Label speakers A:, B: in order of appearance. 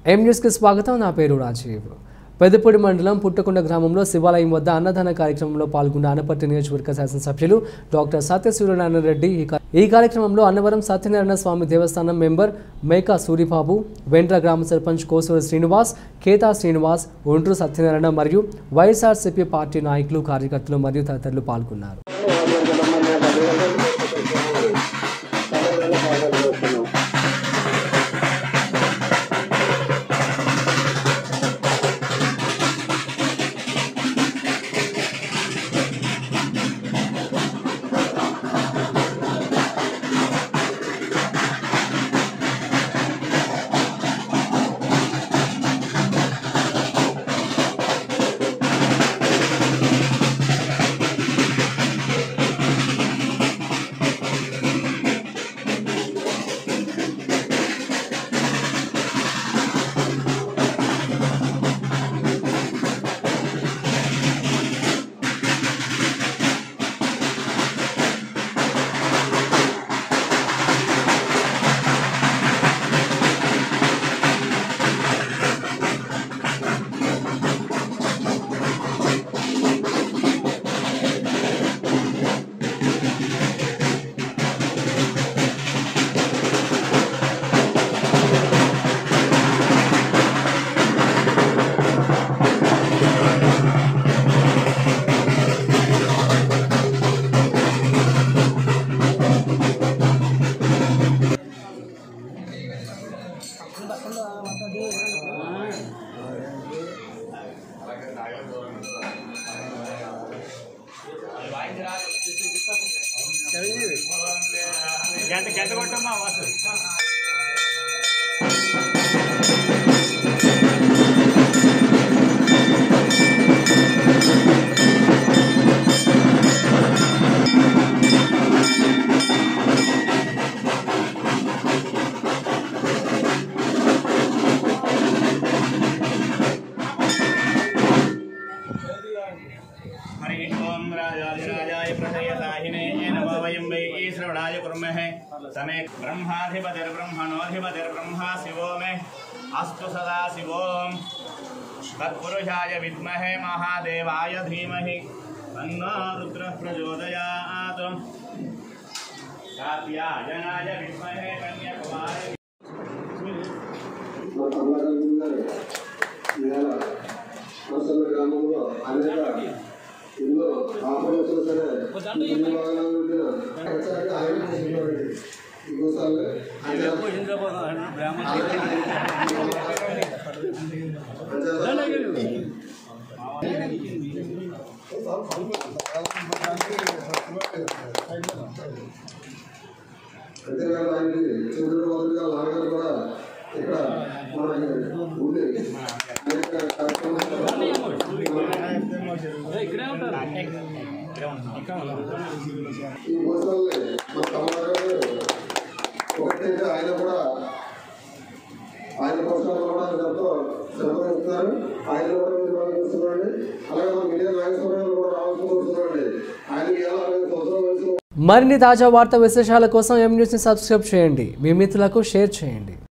A: ఎం న్యూస్కి స్వాగతం నా పేరు రాజీవ్ పెద్దపూడి మండలం పుట్టకొండ గ్రామంలో శివాలయం వద్ద అన్నదాన కార్యక్రమంలో పాల్గొన్న అనపర్తి నియోజకవర్గ శాసనసభ్యులు డాక్టర్ సత్యసూర్యనారాయణ రెడ్డి ఈ కా- ఈ కార్యక్రమంలో అన్నవరం సత్యనారాయణ స్వామి దేవస్థానం మెంబర్ మేకా సూరిబాబు వెండ్ర గ్రామ సర్పంచ్ కోసూరి శ్రీనివాస్ కేతా శ్రీనివాస్ ఒండ్రు సత్యనారాయణ మరియు వైఎస్ఆర్సీపీ పార్టీ నాయకులు కార్యకర్తలు మరియు తదితరులు పాల్గొన్నారు
B: గంట గంట కొట్టమ్మా వాసు హరి ఓం రాజాధిరాజాయ ప్రసయసాహినే నమో వయం వై శ్రవణాయ కుర్మహే సమే బ్రహ్మాధిపతిర్బ్రహ్మణోధిపతిర్బ్రహ్మా శివో మే అస్తు సదా శివోం తత్పురుషాయ విద్మహే మహాదేవాయ ధీమహి తన్నో రుద్ర ప్రచోదయాత్ కాత్యాయనాయ విద్మహే కన్యాకుమారి
C: మా కమలాకర్ గారు ఇవాళ మనసల గ్రామంలో అనేక ఎన్నో ఆపరేషన్ సరే ఎన్ని భాగాలు ఉండిన వచ్చాక ఆయన చేసేవాడు. ఇంకోసారి ఆయన అంతేకాదు ఆయనకి చంద్రుడు మొదలుగా నాన్నగారు కూడా ఇక్కడ మనకి ఉండి అనేక కార్యక్రమాలు ఈ భోజనాల్ని మన కమలాకర్ ఒకటైతే ఆయన కూడా ఆయన పోషకాలు కూడా ఆయన ఎంతో శ్రమ ఇస్తున్నారు ఆయన కూడా మీరు బాగా చూస్తున్నారండి అలాగే మన మీడియా నాగేశ్వరరావు కూడా రావాల్సి వస్తున్నారండి ఆయనకి ఎలా అరవై సంవత్సరాల వయసులో
A: మరిన్ని తాజా వార్తా విశేషాల కోసం ఎం న్యూస్ని సబ్స్క్రైబ్ చేయండి మీ మిత్రులకు షేర్ చేయండి